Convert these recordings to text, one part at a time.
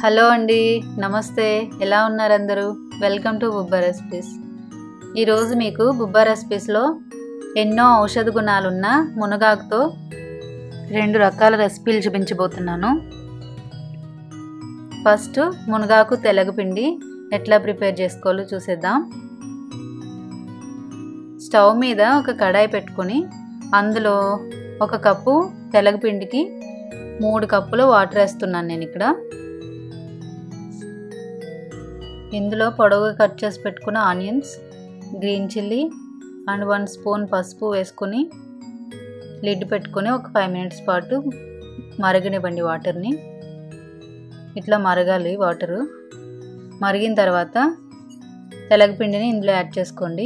hello అండి నమస్తే ఎలా ఉన్నారు అందరూ వెల్కమ్ టు బుబ్బా రెసిపీస్ ఈరోజు మీకు బుబ్బా రెసిపీస్లో ఎన్నో ఔషధ గుణాలున్న మునగాకుతో రెండు రకాల రెసిపీలు చూపించబోతున్నాను ఫస్ట్ మునగాకు తెలగపిండి ఎట్లా ప్రిపేర్ చేసుకోవాలో చూసేద్దాం స్టవ్ మీద ఒక కడాయి పెట్టుకొని అందులో ఒక కప్పు తెలగపిండికి మూడు కప్పులు వాటర్ వేస్తున్నాను నేను ఇక్కడ ఇందులో పొడవుగా కట్ చేసి పెట్టుకున్న onions green chilli and one spoon పసుపు వేసుకొని లిడ్ పెట్టుకొని ఒక ఫైవ్ మినిట్స్ పాటు మరగనివ్వండి వాటర్ని ఇట్లా మరగాలి వాటరు మరిగిన తర్వాత తెలగపిండిని ఇందులో యాడ్ చేసుకోండి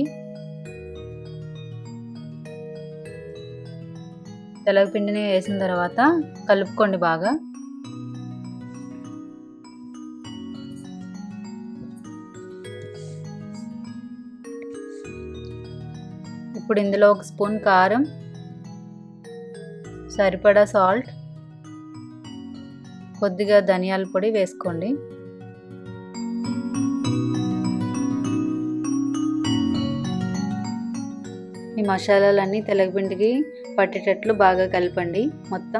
తెలగపిండిని వేసిన తర్వాత కలుపుకోండి బాగా ఇప్పుడు ఇందులో ఒక స్పూన్ కారం సరిపడా సాల్ట్ కొద్దిగా ధనియాల పొడి వేసుకోండి ఈ మసాలాలన్నీ తెలగపిండికి పట్టేటట్లు బాగా కలపండి మొత్తం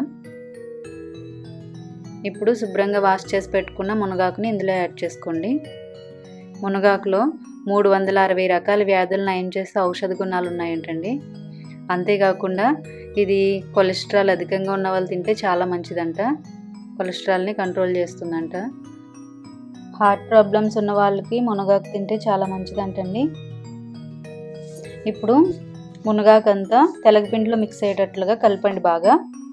ఇప్పుడు శుభ్రంగా వాష్ చేసి పెట్టుకున్న మునగాకుని ఇందులో యాడ్ చేసుకోండి మునగాకులో మూడు వందల అరవై రకాల వ్యాధులు నయం చేసే ఔషధ గుణాలు ఉన్నాయంటండి అంతేకాకుండా ఇది కొలెస్ట్రాల్ అధికంగా ఉన్న వాళ్ళు తింటే చాలా మంచిదంట కొలెస్ట్రాల్ని కంట్రోల్ చేస్తుందంట హార్ట్ ప్రాబ్లమ్స్ ఉన్న వాళ్ళకి మునగాకు తింటే చాలా మంచిదంటండి ఇప్పుడు మునగాకంతా తెలగపిండిలో మిక్స్ అయ్యేటట్లుగా కలపండి బాగా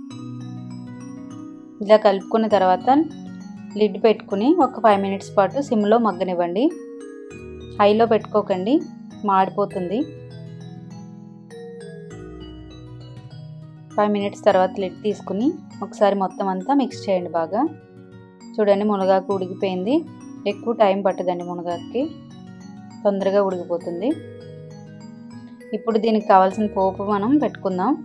ఇలా కలుపుకున్న తర్వాత లిడ్ పెట్టుకుని ఒక ఫైవ్ మినిట్స్ పాటు సిమ్లో మగ్గనివ్వండి హైలో పెట్టుకోకండి మాడిపోతుంది ఫైవ్ మినిట్స్ తర్వాత లిడ్ తీసుకుని ఒకసారి మొత్తం అంతా మిక్స్ చేయండి బాగా చూడండి మునగాకు ఉడికిపోయింది ఎక్కువ టైం పట్టదండి మునగాకి తొందరగా ఉడికిపోతుంది ఇప్పుడు దీనికి కావాల్సిన పోపు మనం పెట్టుకుందాం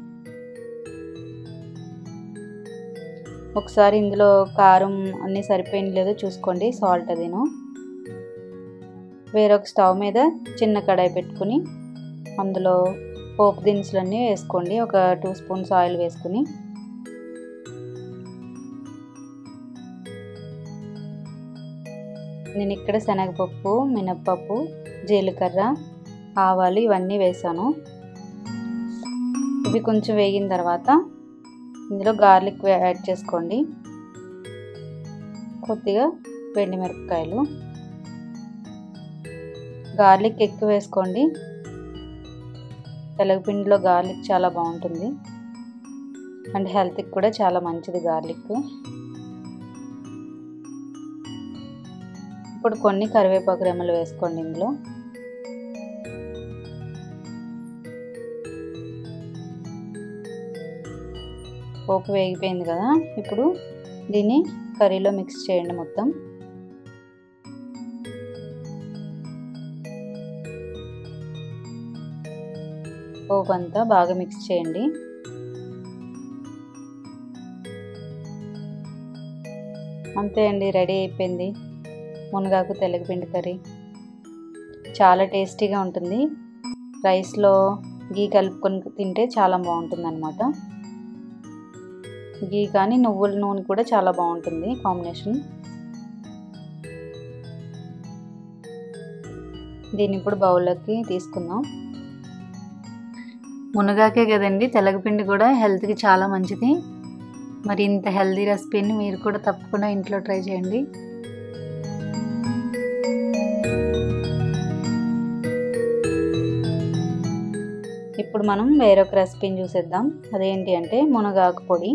ఒకసారి ఇందులో కారం అన్నీ సరిపోయింది లేదో చూసుకోండి సాల్ట్ అదిను వేరొక స్టవ్ మీద చిన్న కడాయి పెట్టుకుని అందులో పోపు దినుసులన్నీ వేసుకోండి ఒక టూ స్పూన్స్ ఆయిల్ వేసుకుని నేను ఇక్కడ శనగపప్పు మినప్పప్పు జీలకర్ర ఆవాలు ఇవన్నీ వేసాను ఇవి కొంచెం వేగిన తర్వాత ఇందులో గార్లిక్ యాడ్ చేసుకోండి కొద్దిగా వెండి మిరపకాయలు గార్లిక్ ఎక్కువ వేసుకోండి తెలగపిండిలో గార్లిక్ చాలా బాగుంటుంది అండ్ హెల్త్కి కూడా చాలా మంచిది గార్లిక్ ఇప్పుడు కొన్ని కరివేపాకు రెమ్మలు వేసుకోండి ఇందులో పోపు వేగిపోయింది కదా ఇప్పుడు దీన్ని కర్రీలో మిక్స్ చేయండి మొత్తం పోపు అంతా బాగా మిక్స్ చేయండి అంతే అండి రెడీ అయిపోయింది మునగాకు తెల్లగపిండి కర్రీ చాలా టేస్టీగా ఉంటుంది రైస్లో గీ కలుపుకొని తింటే చాలా బాగుంటుంది అనమాట గీ కానీ నువ్వుల నూనె కూడా చాలా బాగుంటుంది కాంబినేషన్ దీన్ని ఇప్పుడు బౌల్లోకి తీసుకుందాం మునగాకే కదండి తెలగపిండి కూడా హెల్త్కి చాలా మంచిది మరి ఇంత హెల్తీ రెసిపీని మీరు కూడా తప్పకుండా ఇంట్లో ట్రై చేయండి ఇప్పుడు మనం వేరొక రెసిపీని చూసేద్దాం అదేంటి అంటే మునగాకు పొడి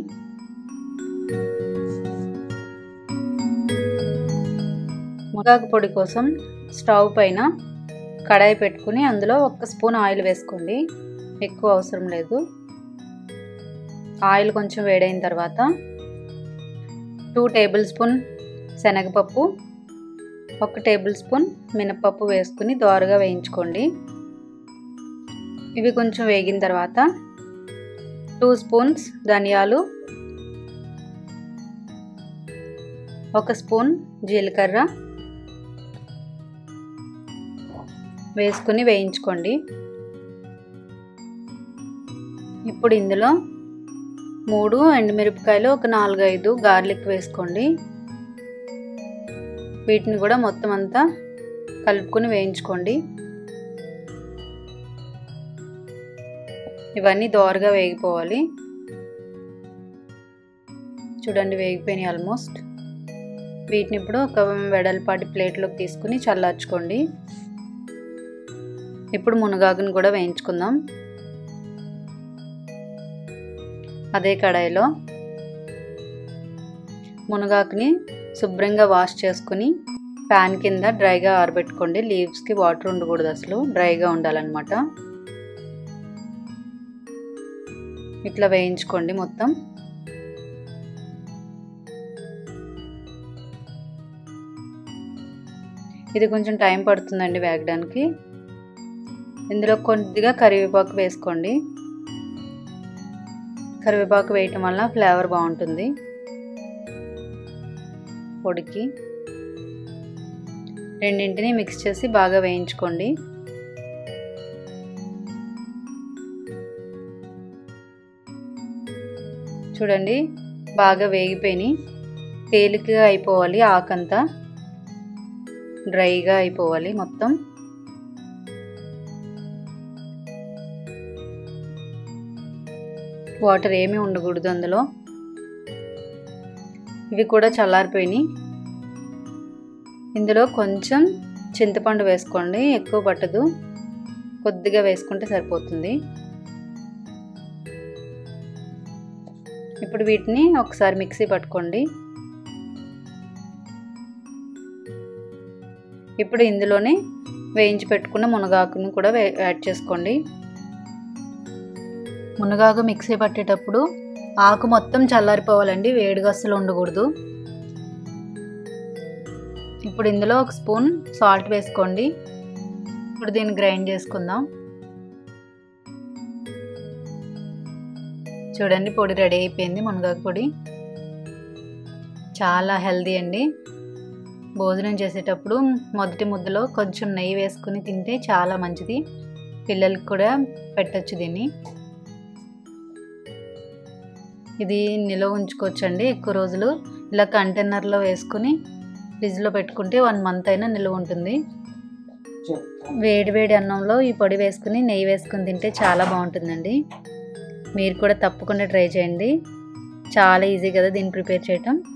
మునగాకు పొడి కోసం స్టవ్ పైన కడాయి పెట్టుకుని అందులో ఒక స్పూన్ ఆయిల్ వేసుకోండి ఎక్కువ అవసరం లేదు ఆయిల్ కొంచెం వేడైన తర్వాత టూ టేబుల్ స్పూన్ శనగపప్పు ఒక టేబుల్ స్పూన్ మినపప్పు వేసుకుని దోరగా వేయించుకోండి ఇవి కొంచెం వేగిన తర్వాత టూ స్పూన్స్ ధనియాలు ఒక స్పూన్ జీలకర్ర వేసుకుని వేయించుకోండి ఇప్పుడు ఇందులో మూడు ఎండుమిరపకాయలు ఒక నాలుగు ఐదు గార్లిక్ వేసుకోండి వీటిని కూడా మొత్తం అంతా కలుపుకొని వేయించుకోండి ఇవన్నీ దోరగా వేగిపోవాలి చూడండి వేగిపోయినాయి ఆల్మోస్ట్ వీటిని ఇప్పుడు ఒక వెడల్పాటి ప్లేట్లోకి తీసుకుని చల్లార్చుకోండి ఇప్పుడు మునగాకును కూడా వేయించుకుందాం అదే కడాయిలో మునగాకుని శుభ్రంగా వాష్ చేసుకుని ప్యాన్ కింద డ్రైగా ఆరబెట్టుకోండి లీవ్స్కి వాటర్ ఉండకూడదు అసలు డ్రైగా ఉండాలన్నమాట ఇట్లా వేయించుకోండి మొత్తం ఇది కొంచెం టైం పడుతుందండి వేగడానికి ఇందులో కొద్దిగా కరివేపాకు వేసుకోండి కరివేపాకు వేయటం వల్ల ఫ్లేవర్ బాగుంటుంది పొడికి రెండింటిని మిక్స్ చేసి బాగా వేయించుకోండి చూడండి బాగా వేగిపోయినాయి తేలికగా అయిపోవాలి ఆకంతా డ్రైగా అయిపోవాలి మొత్తం వాటర్ ఏమీ ఉండకూడదు అందులో ఇవి కూడా చల్లారిపోయినాయి ఇందులో కొంచెం చింతపండు వేసుకోండి ఎక్కువ పట్టదు కొద్దిగా వేసుకుంటే సరిపోతుంది ఇప్పుడు వీటిని ఒకసారి మిక్సీ పట్టుకోండి ఇప్పుడు ఇందులోనే వేయించి పెట్టుకున్న మునగాకును కూడా యాడ్ చేసుకోండి మునగాకు మిక్సీ పట్టేటప్పుడు ఆకు మొత్తం చల్లారిపోవాలండి వేడిగా అస్సలు ఉండకూడదు ఇప్పుడు ఇందులో ఒక స్పూన్ సాల్ట్ వేసుకోండి ఇప్పుడు దీన్ని గ్రైండ్ చేసుకుందాం చూడండి పొడి రెడీ అయిపోయింది మునగాకు పొడి చాలా హెల్దీ అండి భోజనం చేసేటప్పుడు మొదటి ముద్దలో కొంచెం నెయ్యి వేసుకుని తింటే చాలా మంచిది పిల్లలకి కూడా పెట్టచ్చు దీన్ని ఇది నిల్వ ఉంచుకోవచ్చండి ఎక్కువ రోజులు ఇలా కంటైనర్లో వేసుకుని ఫ్రిడ్జ్లో పెట్టుకుంటే వన్ మంత్ అయినా నిల్వ ఉంటుంది వేడి వేడి అన్నంలో ఈ పొడి వేసుకుని నెయ్యి వేసుకుని తింటే చాలా బాగుంటుందండి మీరు కూడా తప్పకుండా ట్రై చేయండి చాలా ఈజీ కదా దీన్ని ప్రిపేర్ చేయటం